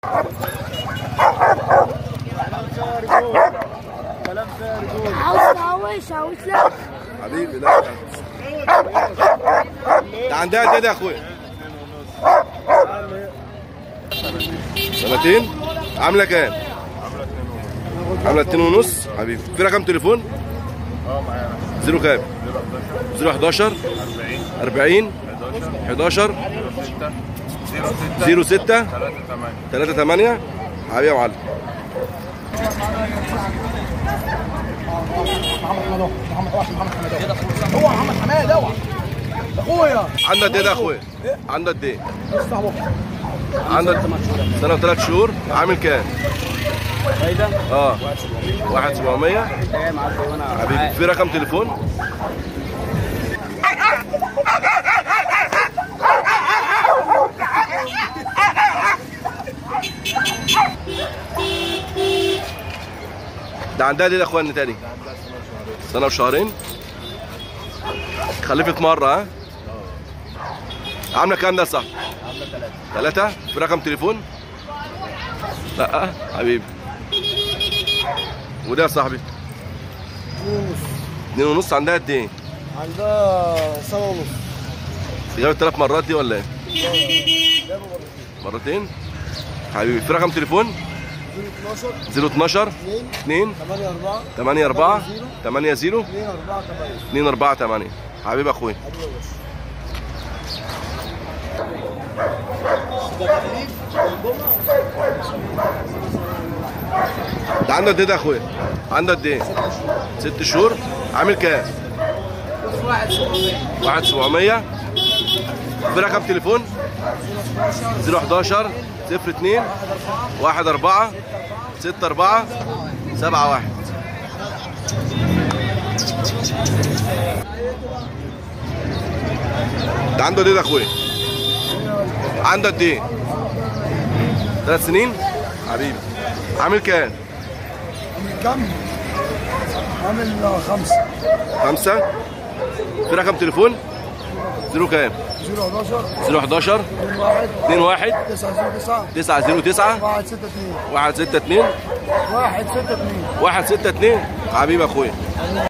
عاوز تعوش عاوز لا حبيبي لا ده عندها قد ايه ده يا اخويا سنتين عامله كام عامله اتنين ونص حبيبي في رقم تليفون زيرو كام زيرو 11 40 11 زيرو 6 3 8 حبيبي يا معلم هو محمد حماد اوعى اخويا عندك قد ايه ده يا اخويا عندك قد ايه عندك سنه وثلاث شهور عامل كام فايدة اه واحد 700 جاي معدي وانا حبيبي في رقم تليفون ده عندها ليه يا اخوان تاني سنه وشهرين خلفت مره ها عامله كام ده يا صاحبي ثلاثة في رقم تليفون لا حبيبي وده يا صاحبي اتنين ونص عندها قد ايه؟ عندها سنه ونص جابت ثلاث مرات دي ولا ايه؟ مرتين حبيبي في رقم تليفون 12 012 2 2 8 4 8 4 8 0 2 4 8 2 4 8 حبيبي اخويا ده عندك قد ايه ده يا اخويا؟ عندك قد ايه؟ ست شهور عامل كام؟ واحد 700 في رقم تليفون 011 02 1 4 6 4 7 1 ده عنده قد ايه ده يا اخويا؟ عنده قد ايه؟ ثلاث سنين؟ حبيبي عامل كام؟ كم؟ عامل خمسة خمسة في رقم تليفون زيرو كام؟ 011 زيرو 11 2 1 2 1 9 0 9 9 0 9 1 6 2 1 6 2 1 6 2 1 6 2 حبيبي اخويا